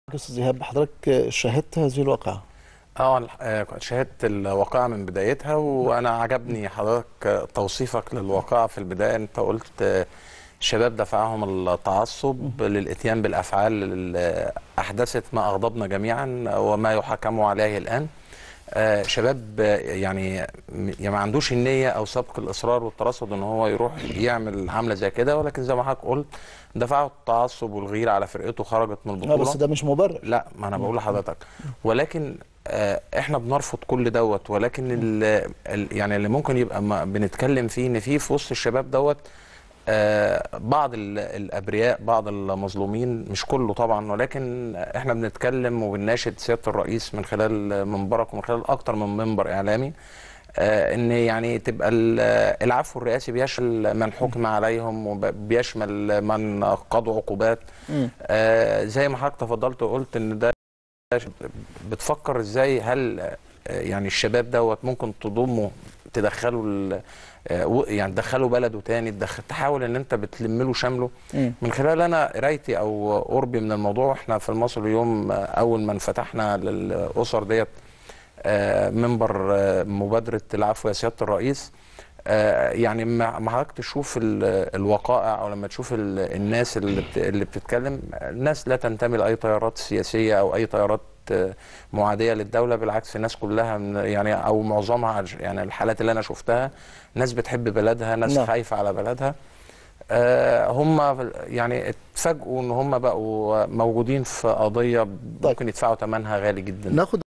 استاذ ايهاب حضرتك شاهدت هذه الواقعه اه الح- آه، شاهدت الواقعة من بدايتها وانا عجبني حضرتك توصيفك للواقعة في البداية انت قلت آه، شباب دفعهم التعصب للاتيان بالافعال اللي احدثت ما اغضبنا جميعا وما يحاكم عليه الان آه، شباب آه، يعني م- يعني ما عندوش النية او سبق الاصرار والترصد ان هو يروح يعمل عملة زي كده ولكن زي ما حضرتك قلت دفعوا التعصب والغيرة على فرقته خرجت من اه البطولة بس ده مش مبرر لا ما انا بقول لحضرتك ولكن آه، احنا بنرفض كل دوت ولكن ال ال يعني اللي ممكن يبقى ما بنتكلم فيه ان في في وسط الشباب دوت آه، بعض ال- الابرياء بعض المظلومين مش كله طبعا ولكن احنا بنتكلم وبنناشد سياده الرئيس من خلال منبرك ومن خلال اكتر من منبر اعلامي آه، ان يعني تبقى ال- العفو الرئاسي بيشمل من حكم عليهم وبيشمل من قضوا عقوبات مم. آه، زي ما حضرتك تفضلت وقلت ان ده بتفكر ازاي هل آه، يعني الشباب دوت ممكن تضمه تدخله ال- آه، و- يعني تدخله بلده تاني تدخل تحاول ان انت بتلم له شمله مم. من خلال انا قرايتي او قربي من الموضوع احنا في المصري اليوم آه، اول ما انفتحنا للاسر ديت آه، منبر آه، مبادره العفو يا سياده الرئيس آه، يعني ما ما حضرتك تشوف ال- الوقائع او لما تشوف ال- الناس اللي بت- اللي بتتكلم الناس لا تنتمي لاي تيارات سياسيه او اي تيارات آه، معاديه للدوله بالعكس الناس كلها من- يعني او معظمها يعني الحالات اللي انا شفتها ناس بتحب بلدها ناس نعم. خايفه على بلدها آه، هم يعني اتفاجئوا ان هم بقوا موجودين في قضيه ممكن يدفعوا ثمنها غالي جدا ناخد